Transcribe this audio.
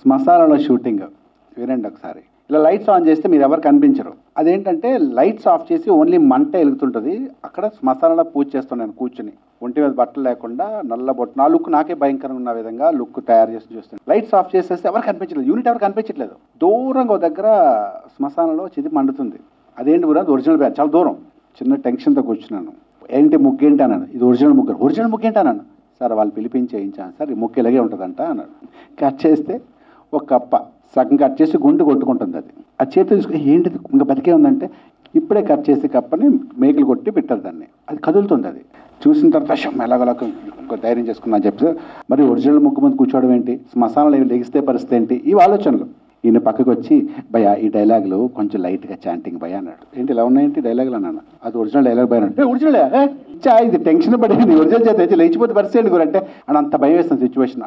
శ్మశానంలో షూటింగ్ వినండి ఒకసారి ఇలా లైట్స్ ఆన్ చేస్తే మీరు ఎవరు కనిపించరు అదేంటంటే లైట్స్ ఆఫ్ చేసి ఓన్లీ మంట వెలుగుతుంటుంది అక్కడ శ్మశానంలో పూజ చేస్తున్నాను కూర్చుని ఒంటి మీద బట్టలు లేకుండా నల్ల బొట్టు నా లుక్ నాకే భయంకరంగా ఉన్న విధంగా లుక్ తయారు చేసి చూస్తాను లైట్స్ ఆఫ్ చేసేస్తే ఎవరు కనిపించలేదు యూనిట్ ఎవరు కనిపించట్లేదు దూరంగా ఒక దగ్గర శ్మశానంలో చిది మండుతుంది అదేంటి కూడా ఒరిజినల్ బ్యాగ్ చాలా దూరం చిన్న టెన్షన్తో కూర్చున్నాను ఏంటి ముగ్గు ఏంటి అన్నాను ఇది ఒరిజినల్ ముగ్గు ఒరిజినల్ ముగ్గు ఏంటి అన్నాను సార్ వాళ్ళు పిలిపించి చేయించాను సార్ ఈ ముక్కు ఇలాగే ఉంటుందంట అన్నాడు కట్ చేస్తే ఒక కప్ప సగం కట్ చేసి గుండు కొట్టుకుంటుంది అది ఆ చేతి తీసుకుని ఏంటిది ఇంకా బతికే ఉందంటే ఇప్పుడే కట్ చేసి కప్పని మేకలు కొట్టి పెట్టారు దాన్ని అది కదులుతుంది అది చూసిన తర్వాత షమ్ ఎలాగోలాగ ఇంకో ధైర్యం చేసుకున్నా చెప్తే మరి ఒరిజినల్ ముగ్గు ముందు కూర్చోవడం ఏంటి శ్మశానంలో లెగిస్తే పరిస్థితి ఏంటి ఈ ఆలోచనలు ఈయన పక్కకు వచ్చి భయ ఈ డైలాగులు కొంచెం లైట్గా చాంటింగ్ భయ అన్నాడు ఏంటి ఇలా ఉన్నాయంటే డైలాగులు అన్నాను అది ఒరిజినల్ డైలాగ్ భయ అన్నాడు ఒరిజినల్ చా ఇది టెన్షన్ పడేది ఒరిజినల్ చేత లేచిపోతే పరిస్థితి ఏంటి గురంటే అని అంత భయం వేస్తుంది సిచ్యువేషన్